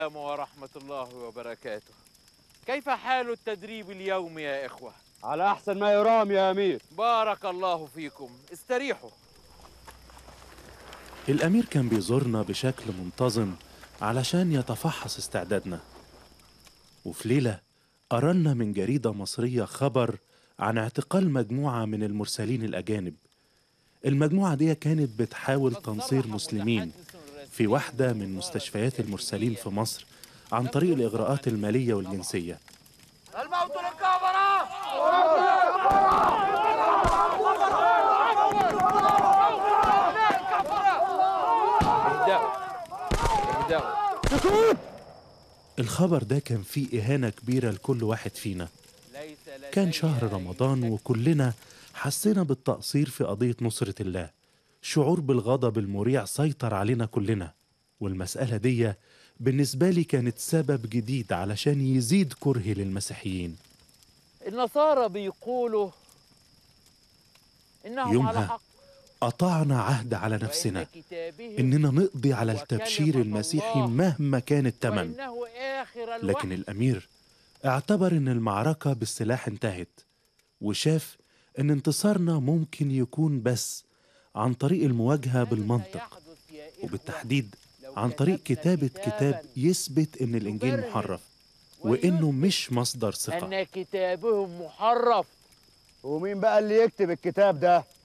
السلام ورحمة الله وبركاته كيف حال التدريب اليوم يا إخوة؟ على أحسن ما يرام يا أمير بارك الله فيكم استريحوا الأمير كان بيزورنا بشكل منتظم علشان يتفحص استعدادنا وفي ليلة قرلنا من جريدة مصرية خبر عن اعتقال مجموعة من المرسلين الأجانب المجموعة دي كانت بتحاول تنصير مسلمين في واحدة من مستشفيات المرسلين في مصر عن طريق الإغراءات المالية والجنسية الموت للكفرة اهدأوا اهدأوا الخبر ده كان فيه إهانة كبيرة لكل واحد فينا كان شهر رمضان وكلنا حسينا بالتقصير في قضية نصرة الله شعور بالغضب المريع سيطر علينا كلنا والمسألة دي بالنسبة لي كانت سبب جديد علشان يزيد كرهي للمسيحيين النصارى بيقولوا إنهم على يومها حق قطعنا عهد على نفسنا وإن كتابهم إننا نقضي على التبشير وكلمة المسيحي الله مهما كان التمن وإنه آخر الوحي لكن الأمير اعتبر إن المعركة بالسلاح انتهت وشاف إن انتصارنا ممكن يكون بس عن طريق المواجهة بالمنطق وبالتحديد عن طريق كتابة كتاب يثبت إن الإنجيل محرف وإنه مش مصدر ثقة أن كتابهم محرف ومين بقى اللي يكتب الكتاب ده